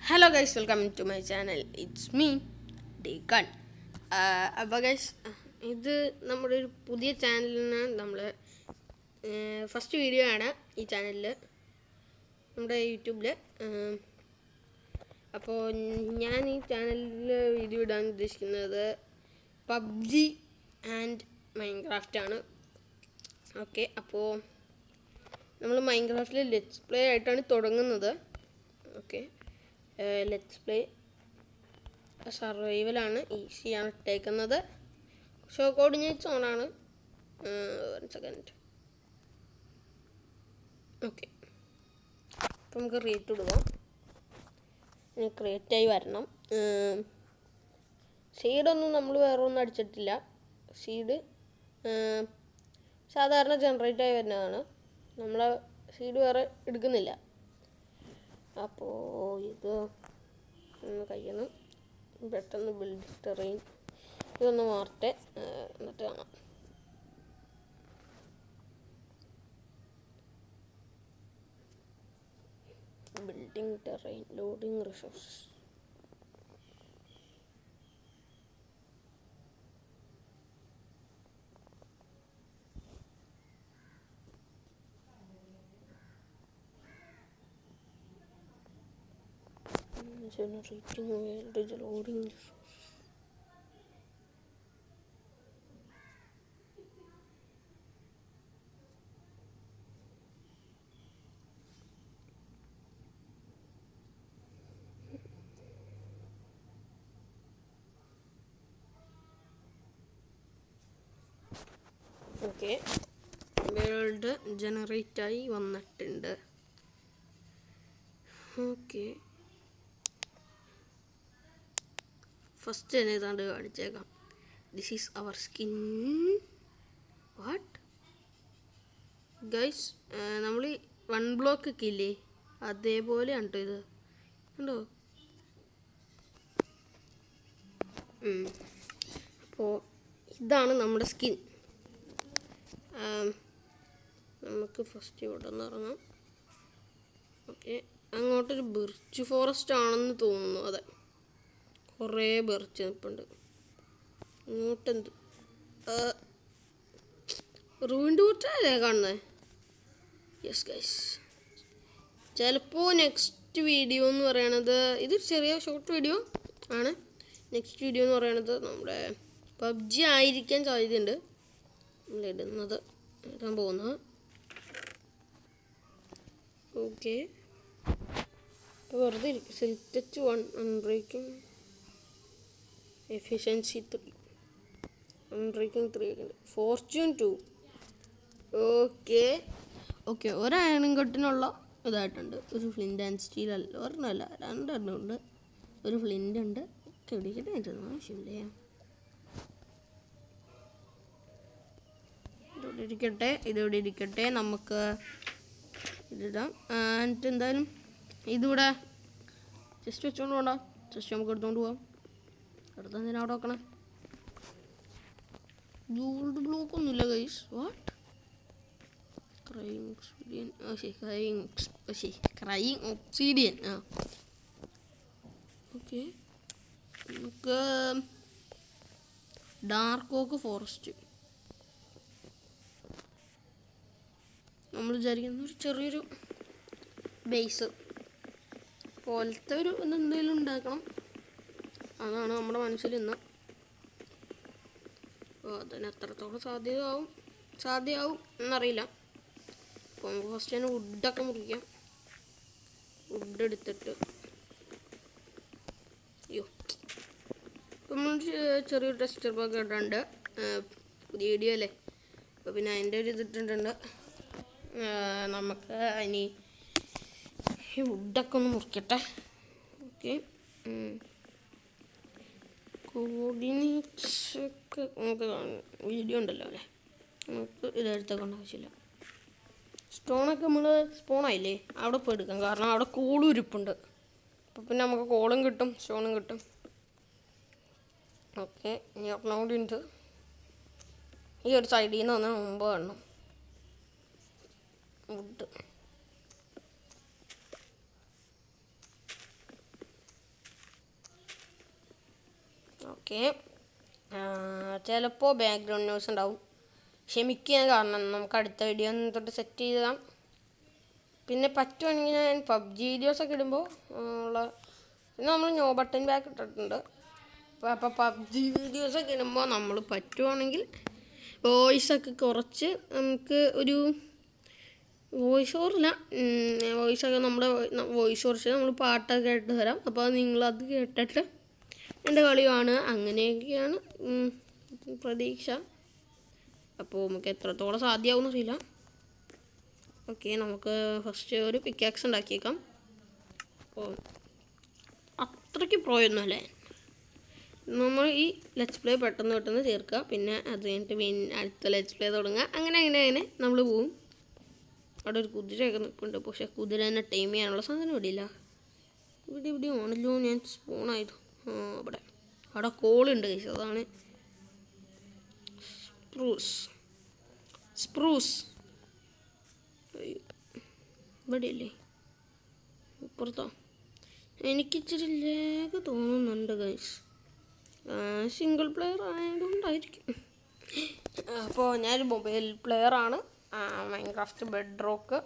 Hello guys welcome to my channel it's me ഡേക്കൺ അപ്പോൾ guys ഇത് നമ്മുടെ ഒരു പുതിയ ചാനലിന് നമ്മൾ ഫസ്റ്റ് വീഡിയോ ആണ് ഈ ചാനലിൽ നമ്മുടെ യൂട്യൂബിൽ അപ്പോൾ ഞാൻ ഈ ചാനലിൽ വീഡിയോ ഇടാൻ ഉദ്ദേശിക്കുന്നത് പബ്ജി ആൻഡ് മൈൻക്രാഫ്റ്റ് ആണ് ഓക്കെ അപ്പോൾ നമ്മൾ മൈൻക്രാഫ്റ്റിൽ ലെറ്റ്സ് പ്ലേ ആയിട്ടാണ് തുടങ്ങുന്നത് ഓക്കെ ലെറ്റ്സ് പ്ലേ സർവൈവലാണ് ഈസിയാണ് ഇട്ടേക്കുന്നത് ഷോ കോർഡിനേറ്റ്സ് ഓണാണ് വൺ സെക്കൻഡ് ഓക്കെ അപ്പം നമുക്ക് റേറ്റ് കൊടുക്കാം ഇനി ക്രിയേറ്റായി വരണം സീഡൊന്നും നമ്മൾ വേറെ ഒന്നും അടിച്ചിട്ടില്ല സീഡ് സാധാരണ ജനറേറ്റ് ആയി വരുന്നതാണ് നമ്മൾ സീഡ് വേറെ എടുക്കുന്നില്ല അപ്പോൾ ഇത് ഒന്ന് കഴിയണം പെട്ടെന്ന് ബിൽഡ് ടെറൈൻ ഇതൊന്ന് മാറട്ടെ എന്നിട്ട് കാണാം building terrain loading resource generating world loading okay world generate ആയി വന്നിട്ടുണ്ട് ഓക്കെ ഫസ്റ്റ് തന്നെ ഏതാണ്ട് കാണിച്ചേക്കാം this is our skin what guys നമ്മൾ വൺ ബ്ലോക്ക് ഒക്കെ ഇല്ലേ അതേപോലെയാണ് കേട്ടോ ഇത് കണ്ടോ അപ്പോൾ ഇതാണ് നമ്മുടെ സ്കിൻ നമുക്ക് ഫസ്റ്റ് ഇവിടെ നിന്ന് ഇറങ്ങാം ഓക്കെ അങ്ങോട്ടൊരു ബിർച്ച് ഫോറസ്റ്റ് ആണെന്ന് തോന്നുന്നു അതെ കുറേ ബെറിച്ച് നിൽപ്പുണ്ട് ഇങ്ങോട്ടെന്ത് റൂവിൻ്റെ കൂട്ടല്ലേ കാണുന്നത് യെസ് ഗൈസ് ചിലപ്പോൾ നെക്സ്റ്റ് വീഡിയോ എന്ന് പറയണത് ഇത് ചെറിയ ഷോർട്ട് വീഡിയോ ആണ് നെക്സ്റ്റ് വീഡിയോ എന്ന് പറയണത് നമ്മുടെ പബ്ജി ആയിരിക്കാൻ സാധ്യതയുണ്ട് നമ്മൾ ഇടുന്നത് ഇടാൻ പോകുന്നത് ഓക്കെ വെറുതെ ഇരിക്കും silk touch one unbreaking efficiency three unbreaking three ഒക്കെ ഉണ്ട് ഫോർച്യൂൺ ടു ഓക്കെ ഓക്കെ ഒരയണും കെട്ടിനുള്ള ഇതായിട്ടുണ്ട് ഒരു ഫ്ലിൻ്റ് ആൻഡ് സ്റ്റീൽ അല്ല ഒരെണ്ണമല്ല രണ്ടെണ്ണം ഉണ്ട് ഒരു ഫ്ലിൻ്റ് ഉണ്ട് ഒക്കെ ഇടിക്കട്ടെ ആയിരുന്നു ആവശ്യമില്ലേ ഇതോടെ ഇരിക്കട്ടെ ഇതോടെ ഇരിക്കട്ടെ നമുക്ക് ഇതിടാം എന്നിട്ട് എന്തായാലും ഇതിവിടെ ജസ്റ്റ് വെച്ചോണ്ട് പോകണ്ട ജസ്റ്റ് നമുക്ക് എടുത്തോണ്ട് പോവാം എടുത്ത് എന്തിനാ അവിടെ വെക്കണേ ഗോൾഡ് ബ്ലോക്ക് ഒന്നുമില്ല ഗൈസ് വാട്ട് ക്രൈങ് ഒക്സിഡിയൻ ആ ശരി ക്രൈങ് ശരി ക്രൈങ് ഒക്സിഡിയൻ ആ ഓക്കെ നമുക്ക് ഡാർക്ക് ഓക്ക് ഫോറസ്റ്റ് നമ്മൾ വിചാരിക്കുന്ന ഒരു ചെറിയൊരു ബേസ് പോലത്തെ ഒരു എന്തെങ്കിലും ഉണ്ടാക്കണം അതാണ് നമ്മുടെ മനസ്സിൽ ഇന്ന് അപ്പോൾ അതിന് എത്രത്തോളം സാധ്യതയാവും സാധ്യമാവും എന്നറിയില്ല അപ്പോൾ നമുക്ക് ഫസ്റ്റ് തന്നെ വുഡൊക്കെ മുറിക്കാം വുഡ് എടുത്തിട്ട് അയ്യോ ഇപ്പം നമ്മൾ ചെറിയൊരു ടെക്സ്ചർ പാക്ക് ഇട്ടുണ്ട് പുതിയ വീഡിയോ അല്ലേ അപ്പോൾ പിന്നെ അതിൻ്റെ ഒരു ഇതിട്ടിട്ടുണ്ട് നമുക്ക് ഇനി ഈ വുഡൊക്കെ ഒന്ന് മുറിക്കട്ടെ ഓക്കെ കോർഡിനേറ്റ്സ് ഒക്കെ നമുക്ക് വീഡിയോ ഉണ്ടല്ലോ അല്ലേ നമുക്ക് ഇതെടുത്തേക്കേണ്ട ആവശ്യമില്ല സ്റ്റോണൊക്കെ നമ്മൾ സ്പോണായില്ലേ അവിടെ പോയി എടുക്കാം കാരണം അവിടെ കോളും ഇരിപ്പുണ്ട് അപ്പോൾ പിന്നെ നമുക്ക് കോളും കിട്ടും സ്റ്റോണും കിട്ടും ഓക്കെ ഇനി അപ്ലോഡ് ഉണ്ട് ഈ ഒരു സൈഡിൽ നിന്ന് വന്നാൽ മുമ്പ് കാണണം വുഡ് ഓക്കെ ചിലപ്പോൾ ബാക്ക്ഗ്രൗണ്ട് ന്യൂസ് ഉണ്ടാവും ക്ഷമിക്കുക കാരണം നമുക്ക് അടുത്ത വീഡിയോ തൊട്ട് സെറ്റ് ചെയ്താം പിന്നെ പറ്റുവാണെങ്കിൽ ഞാൻ പബ്ജി വീഡിയോസൊക്കെ ഇടുമ്പോൾ ഉള്ള പിന്നെ നമ്മൾ നോ ബട്ടൺ ബാക്ക് ഇട്ടിട്ടുണ്ട് അപ്പോൾ അപ്പോൾ പബ്ജി വീഡിയോസൊക്കെ ഇടുമ്പോൾ നമ്മൾ പറ്റുവാണെങ്കിൽ വോയിസൊക്കെ കുറച്ച് നമുക്ക് ഒരു വോയിസ് ഓവറില്ല വോയിസൊക്കെ നമ്മുടെ വോയിസ് കുറച്ച് നമ്മൾ പാട്ടൊക്കെ കേട്ട് തരാം അപ്പോൾ നിങ്ങളത് കേട്ടിട്ട് എൻ്റെ കളി കാണുക അങ്ങനെയൊക്കെയാണ് ഉം, പ്രതീക്ഷ അപ്പോൾ നമുക്ക് എത്രത്തോളം സാധ്യമാവും അറിയില്ല ഓക്കെ നമുക്ക് ഫസ്റ്റ് ഒരു പിക്കാക്സ് ഉണ്ടാക്കിയേക്കാം അപ്പോൾ അത്രയ്ക്ക് പ്രോയൊന്നുമല്ലേ നമ്മൾ ഈ ലെറ്റ്സ് പ്ലേ പെട്ടെന്ന് പെട്ടെന്ന് ചേർക്കുക പിന്നെ അത് കഴിഞ്ഞിട്ട് പിന്നെ അടുത്ത ലെറ്റ്സ് പ്ലേ തുടങ്ങുക അങ്ങനെ അങ്ങനെ അങ്ങനെ നമ്മൾ പോവും അവിടെ ഒരു കുതിരയൊക്കെ നിൽപ്പുണ്ട് പക്ഷേ കുതിര തന്നെ ടൈം ചെയ്യാനുള്ള സാധനം ഇവിടെ ഇല്ല ഇവിടെ ഇവിടെ ആണല്ലോ ഞാൻ സ്പൂണായത് ആ അവിടെ അവിടെ കോളുണ്ട് കഴിച്ചത് അതാണ് സ്പ്രൂസ് സ്പ്രൂസ് അയ്യോ. ഇവിടെയല്ലേ ഇപ്പുറത്തോ എനിക്കിച്ചിരി ലേഖ തോന്നുന്നുണ്ട് ഗൈസ് സിംഗിൾ പ്ലെയർ ആയതുകൊണ്ടായിരിക്കും അപ്പോൾ ഞാനൊരു മൊബൈൽ പ്ലെയറാണ് Minecraft bedrock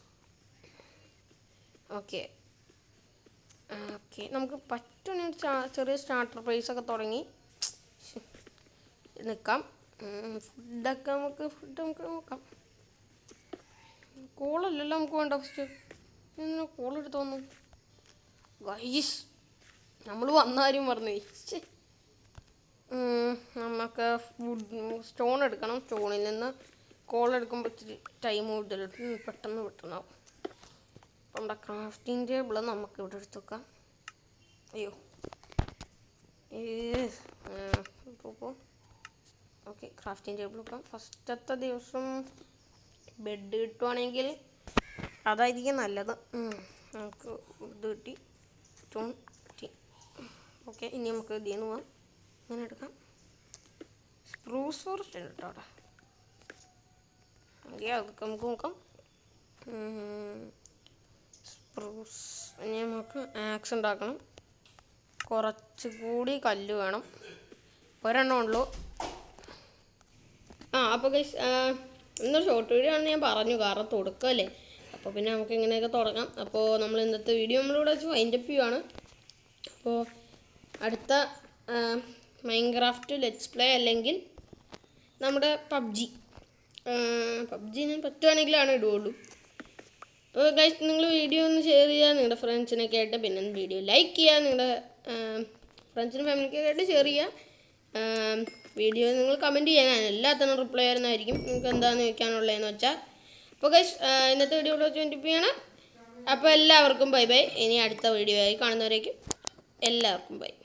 okay okay നമുക്ക് പറ്റുന്ന ചെറിയ സ്റ്റാർട്ടർ പ്രൈസ് ഒക്കെ തുടങ്ങി നിൽക്കാം ഫുഡൊക്കെ നമുക്ക് ഫുഡ് നമുക്ക് നോക്കാം കോളല്ലല്ലോ നമുക്ക് വേണ്ട ഫസ്റ്റ് കോൾ എടുത്തോന്നു ഗൈസ് നമ്മൾ വന്ന കാര്യം പറഞ്ഞു നമുക്ക് സ്റ്റോൺ എടുക്കണം സ്റ്റോണിൽ നിന്ന് കോൾ എടുക്കുമ്പോൾ ഇച്ചിരി ടൈം കൂടുതൽ പെട്ടെന്ന് പെട്ടെന്നാവും അപ്പം നമ്മുടെ ക്രാഫ്റ്റിംഗ് ടേബിൾ നമുക്ക് ഇവിടെ എടുത്ത് വെക്കാം അയ്യോ ഇപ്പോൾ ഓക്കെ ക്രാഫ്റ്റിംഗ് ടേബിൾ വെക്കാം ഫസ്റ്റത്തെ ദിവസം ബെഡ് കിട്ടുവാണെങ്കിൽ അതായിരിക്കും നല്ലത് ഉം. നമുക്ക് ഇത് കിട്ടി സ്റ്റോൺ കിട്ടി ഓക്കെ ഇനി നമുക്ക് ഇതിൽ നിന്ന് പോവാം ഇങ്ങനെ എടുക്കാം സ്പ്രൂസ് ഫോറസ്റ്റ് ഉണ്ട് കേട്ടോ അവിടെ ഓക്കെ അതൊക്കെ നമുക്ക് നോക്കാം സ്പ്രൂസ് ഇനി നമുക്ക് ആക്സ് ഉണ്ടാക്കണം കുറച്ചുകൂടി കല്ല് വേണം ഒരെണ്ണം ഉള്ളൂ ആ അപ്പോൾ ഗൈസ് ഇന്നൊരു ഷോർട്ട് വീഡിയോ ആണെന്ന് ഞാൻ പറഞ്ഞു കാരണം തുടക്കമല്ലേ അപ്പോൾ പിന്നെ നമുക്ക് ഇങ്ങനെയൊക്കെ തുടങ്ങാം അപ്പോൾ നമ്മൾ ഇന്നത്തെ വീഡിയോ നമ്മളിവിടെ വെച്ച് വൈൻഡപ്പ് ചെയ്യുവാണ് അപ്പോൾ അടുത്ത മൈൻക്രാഫ്റ്റ് ലെറ്റ്സ് പ്ലേ അല്ലെങ്കിൽ നമ്മുടെ പബ്ജി പബ്ജി ഞാൻ പറ്റുവാണെങ്കിലാണ് ഇടുകയുള്ളൂ അപ്പോൾ ഗൈസ് നിങ്ങൾ വീഡിയോ ഒന്ന് ഷെയർ ചെയ്യുക നിങ്ങളുടെ ഫ്രണ്ട്സിനൊക്കെ ആയിട്ട് പിന്നെ വീഡിയോ ലൈക്ക് ചെയ്യുക നിങ്ങളുടെ ഫ്രണ്ട്സിനും ഫാമിലിക്കൊക്കെ ആയിട്ട് ഷെയർ ചെയ്യുക വീഡിയോ നിങ്ങൾ കമൻറ്റ് ചെയ്യാൻ ഞാൻ എല്ലാത്തിനും റിപ്ലൈ ചെയ്യുന്നതായിരിക്കും നിങ്ങൾക്ക് എന്താണെന്ന് ചോദിക്കാനുള്ളതെന്ന് വെച്ചാൽ അപ്പോൾ ഗൈസ് ഇന്നത്തെ വീഡിയോ ഇവിടെ വെച്ച് വേണ്ടിപ്പിയാണ് അപ്പോൾ എല്ലാവർക്കും ബൈ ബൈ ഇനി അടുത്ത വീഡിയോ ആയി കാണുന്നവരേക്കും എല്ലാവർക്കും ബൈ